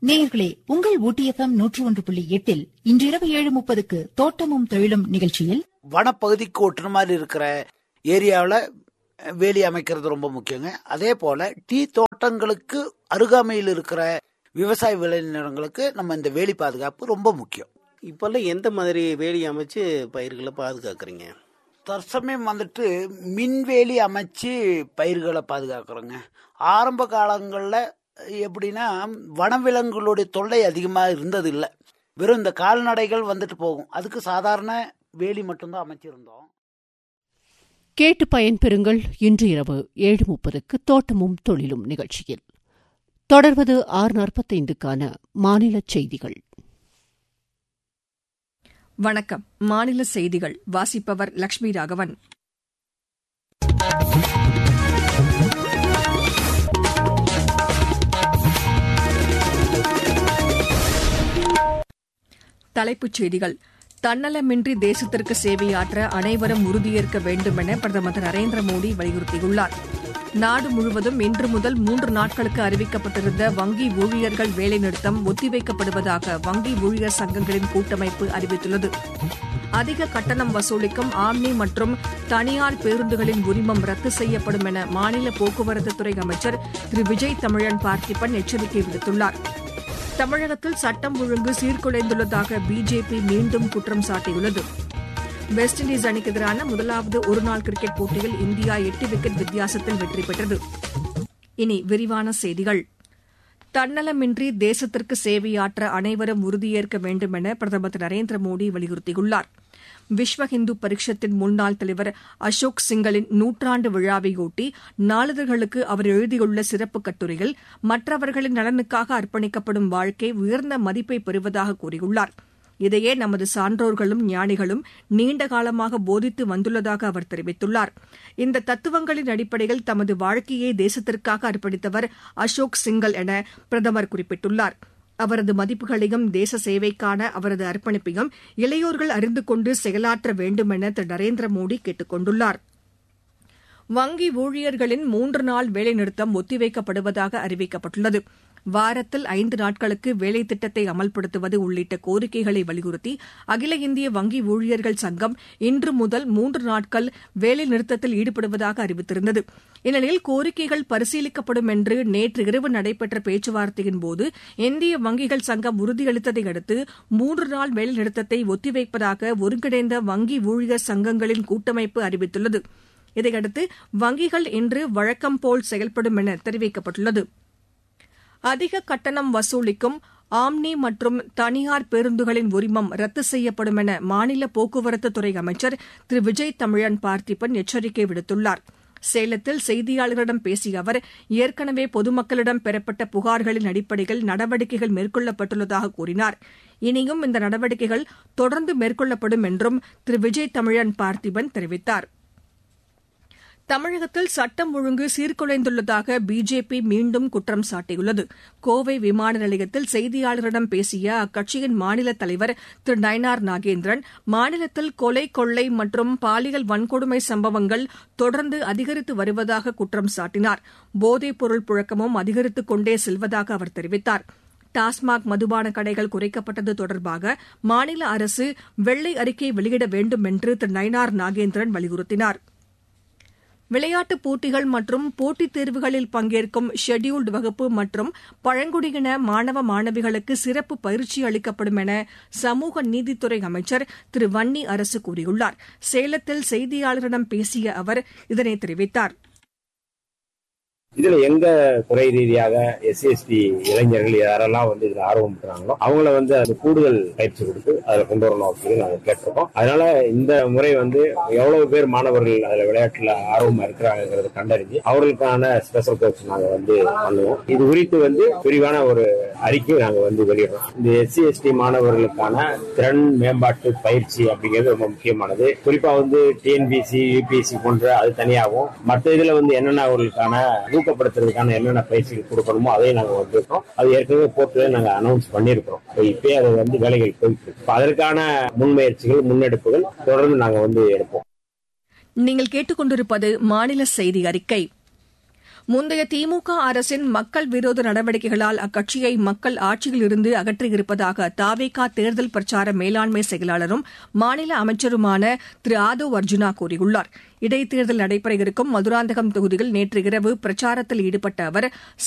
நேயர்களே உங்கள் ஊட்டிஎஃப்எம் நூற்று ஒன்று புள்ளி எட்டில் இன்றிரவு ஏழு முப்பதுக்கு தோட்டமும் தொழிலும் நிகழ்ச்சியில் வனப்பகுதிக்கு ஒட்டுற மாதிரி இருக்கிற ஏரியாவில் வேலி அமைக்கிறது ரொம்ப முக்கியங்க அதே போல டீ தோட்டங்களுக்கு அருகாமையில் இருக்கிற விவசாய விளைநிலங்களுக்கு நம்ம இந்த வேலி பாதுகாப்பு ரொம்ப முக்கியம் இப்போல்லாம் எந்த மாதிரி வேலி அமைச்சு பயிர்களை பாதுகாக்கிறீங்க தற்சமயம் வந்துட்டு மின்வேலி அமைச்சு பயிர்களை பாதுகாக்கிறோங்க ஆரம்ப காலங்களில் எப்படின்னா வனவிலங்குகளுடைய தொல்லை அதிகமாக இருந்தது இல்லை வெறும் இந்த கால்நடைகள் வந்துட்டு போகும் அதுக்கு சாதாரண வேலி மட்டும்தான் அமைச்சிருந்தோம் கேட்டு பயன்பெறுங்கள் இன்று இரவு ஏழு முப்பதுக்கு தோட்டமும் தொழிலும் நிகழ்ச்சியில் தொடர்வது ஆறு நாற்பத்தைந்துக்கான மாநில செய்திகள் வணக்கம் மாநில செய்திகள் வாசிப்பவர் லட்சுமி ராகவன் தலைப்புச் செய்திகள் தன்னலமின்றி தேசத்திற்கு சேவையாற்ற அனைவரும் உறுதியேற்க வேண்டும் என பிரதமர் திரு நரேந்திர மோடி வலியுறுத்தியுள்ளார் நாடு முழுவதும் இன்று முதல் மூன்று நாட்களுக்கு அறிவிக்கப்பட்டிருந்த வங்கி ஊழியர்கள் வேலைநிறுத்தம் ஒத்திவைக்கப்படுவதாக வங்கி ஊழியர் சங்கங்களின் கூட்டமைப்பு அறிவித்துள்ளது அதிக கட்டணம் வசூலிக்கும் ஆம்னி மற்றும் தனியார் பேருந்துகளின் உரிமம் ரத்து செய்யப்படும் என மாநில போக்குவரத்துத்துறை அமைச்சர் திரு விஜய் தமிழன் பார்த்திபன் எச்சரிக்கை விடுத்துள்ளார் தமிழகத்தில் சட்டம் ஒழுங்கு சீர்குலைந்துள்ளதாக பிஜேபி மீண்டும் குற்றம் சாட்டியுள்ளது வெஸ்ட் இண்டீஸ் அணிக்கு எதிரான முதலாவது ஒருநாள் கிரிக்கெட் போட்டியில் இந்தியா எட்டு விக்கெட் வித்தியாசத்தில் வெற்றி பெற்றது இனி விரிவான செய்திகள் தன்னலமின்றி தேசத்திற்கு சேவையாற்ற அனைவரும் உறுதியேற்க வேண்டும் என பிரதமர் திரு நரேந்திர மோடி வலியுறுத்தியுள்ளார் விஸ்வ இந்து பரிஷத்தின் முன்னாள் தலைவர் அசோக் சிங்கலின் நூற்றாண்டு விழாவையொட்டி நாளிதழ்களுக்கு அவர் எழுதியுள்ள சிறப்பு கட்டுரையில் மற்றவர்களின் நலனுக்காக அர்ப்பணிக்கப்படும் வாழ்க்கை உயர்ந்த மதிப்பை பெறுவதாக கூறியுள்ளார் இதையே நமது சான்றோர்களும் ஞானிகளும் நீண்ட காலமாக போதித்து வந்துள்ளதாக அவர் தெரிவித்துள்ளார் இந்த தத்துவங்களின் அடிப்படையில் தமது வாழ்க்கையை தேசத்திற்காக அர்ப்பணித்தவர் அசோக் சிங்கல் என பிரதமர் குறிப்பிட்டுள்ளார் அவரது மதிப்புகளையும் தேச சேவைக்கான அவரது அர்ப்பணிப்பையும் இளையோர்கள் அறிந்து கொண்டு செயலாற்ற வேண்டும் என திரு நரேந்திர மோடி கேட்டுக் கொண்டுள்ளார் வங்கி ஊழியர்களின் மூன்று நாள் வேலைநிறுத்தம் ஒத்திவைக்கப்படுவதாக அறிவிக்கப்பட்டுள்ளது வாரத்தில் ஐந்து நாட்களுக்கு வேலை திட்டத்தை அமல்படுத்துவது உள்ளிட்ட கோரிக்கைகளை வலியுறுத்தி அகில இந்திய வங்கி ஊழியர்கள் சங்கம் இன்று முதல் மூன்று நாட்கள் வேலை நிறுத்தத்தில் ஈடுபடுவதாக அறிவித்திருந்தது இந்நிலையில் கோரிக்கைகள் பரிசீலிக்கப்படும் என்று நேற்று இரவு நடைபெற்ற பேச்சுவார்த்தையின் போது இந்திய வங்கிகள் சங்கம் உறுதியளித்ததை அடுத்து மூன்று நாள் வேலை நிறுத்தத்தை ஒத்திவைப்பதாக ஒருங்கிணைந்த வங்கி ஊழியர் சங்கங்களின் கூட்டமைப்பு அறிவித்துள்ளது இதையடுத்து வங்கிகள் இன்று வழக்கம் போல் செயல்படும் என தெரிவிக்கப்பட்டுள்ளது அதிக கட்டணம் வசூலிக்கும் ஆம்னி மற்றும் தனியார் பேருந்துகளின் உரிமம் ரத்து செய்யப்படும் என மாநில போக்குவரத்துத்துறை அமைச்சர் திரு விஜய் தமிழன் பார்த்திபன் எச்சரிக்கை விடுத்துள்ளார் சேலத்தில் செய்தியாளர்களிடம் பேசிய அவர் ஏற்கனவே பொதுமக்களிடம் பெறப்பட்ட புகார்களின் அடிப்படையில் நடவடிக்கைகள் மேற்கொள்ளப்பட்டுள்ளதாக கூறினார் இனியும் இந்த நடவடிக்கைகள் தொடர்ந்து மேற்கொள்ளப்படும் என்றும் திரு விஜய் தமிழன் பார்த்திபன் தெரிவித்தாா் தமிழகத்தில் சட்டம் ஒழுங்கு சீர்குலைந்துள்ளதாக பிஜேபி மீண்டும் குற்றம் சாட்டியுள்ளது கோவை விமான நிலையத்தில் செய்தியாளர்களிடம் பேசிய அக்கட்சியின் மாநில தலைவர் திரு நயனார் நாகேந்திரன் மாநிலத்தில் கொலை கொள்ளை மற்றும் பாலியல் வன்கொடுமை சம்பவங்கள் தொடர்ந்து அதிகரித்து வருவதாக குற்றம் சாட்டினார் போதைப் பொருள் புழக்கமும் அதிகரித்துக் கொண்டே செல்வதாக அவர் தெரிவித்தார் டாஸ்மாக் மதுபான கடைகள் குறைக்கப்பட்டது தொடர்பாக மாநில அரசு வெள்ளை அறிக்கை வெளியிட வேண்டும் என்று திரு நயனார் நாகேந்திரன் வலியுறுத்தினாா் விளையாட்டுப் போட்டிகள் மற்றும் போட்டித் தேர்வுகளில் பங்கேற்கும் ஷெட்யூல்டு வகுப்பு மற்றும் பழங்குடியின மாணவ மாணவிகளுக்கு சிறப்பு பயிற்சி அளிக்கப்படும் என சமூக நீதித்துறை அமைச்சர் திரு வன்னி அரசு கூறியுள்ளார் சேலத்தில் செய்தியாளர்களிடம் பேசிய அவர் இதனை தெரிவித்தார் இதுல எங்க துறை ரீதியாக எஸ்சி எஸ்டி இளைஞர்கள் யாரெல்லாம் வந்து இதுல ஆர்வம் இருக்கிறாங்களோ அவங்கள வந்து அது கூடுதல் பயிற்சி கொடுத்து அதுல கொண்டு வரணும் அப்படின்னு நாங்க கேட்டிருக்கோம் அதனால இந்த முறை வந்து எவ்வளவு பேர் மாணவர்கள் அதுல விளையாட்டுல ஆர்வமா இருக்கிறாங்கிறத கண்டறிஞ்சு அவர்களுக்கான ஸ்பெஷல் கோர்ஸ் நாங்க வந்து பண்ணுவோம் இது குறித்து வந்து விரிவான ஒரு அறிக்கை நாங்க வந்து வெளியிடுறோம் இந்த எஸ்சி எஸ்டி மாணவர்களுக்கான திறன் மேம்பாட்டு பயிற்சி அப்படிங்கிறது ரொம்ப முக்கியமானது குறிப்பா வந்து டிஎன்பிசி யூபிஎஸ்சி போன்ற அது தனியாகவும் மற்ற இதுல வந்து என்னென்ன அவர்களுக்கான ஊக்கப்படுத்துறதுக்கான என்னென்ன பயிற்சிகள் கொடுக்கணுமோ அதையும் நாங்க வந்திருக்கோம் அது ஏற்கனவே போர்ட்டில் நாங்க அனௌன்ஸ் பண்ணியிருக்கிறோம் இப்பயே அது வந்து வேலைகள் போயிட்டு இருக்கு அதற்கான முன்முயற்சிகள் முன்னெடுப்புகள் தொடர்ந்து நாங்க வந்து எடுப்போம் நீங்கள் கேட்டுக்கொண்டிருப்பது மாநில செய்தி அறிக்கை முந்தைய திமுக அரசின் மக்கள் விரோத நடவடிக்கைகளால் அக்கட்சியை மக்கள் ஆட்சியில் இருந்து அகற்றியிருப்பதாக தாவேகா தேர்தல் பிரச்சார மேலாண்மை செயலாளரும் மாநில அமைச்சருமான திரு ஆதவ் அர்ஜுனா கூறியுள்ளார் இடைத்தேர்தல் நடைபெற இருக்கும் மதுராந்தகம் தொகுதியில் நேற்று இரவு பிரச்சாரத்தில் ஈடுபட்ட அவர்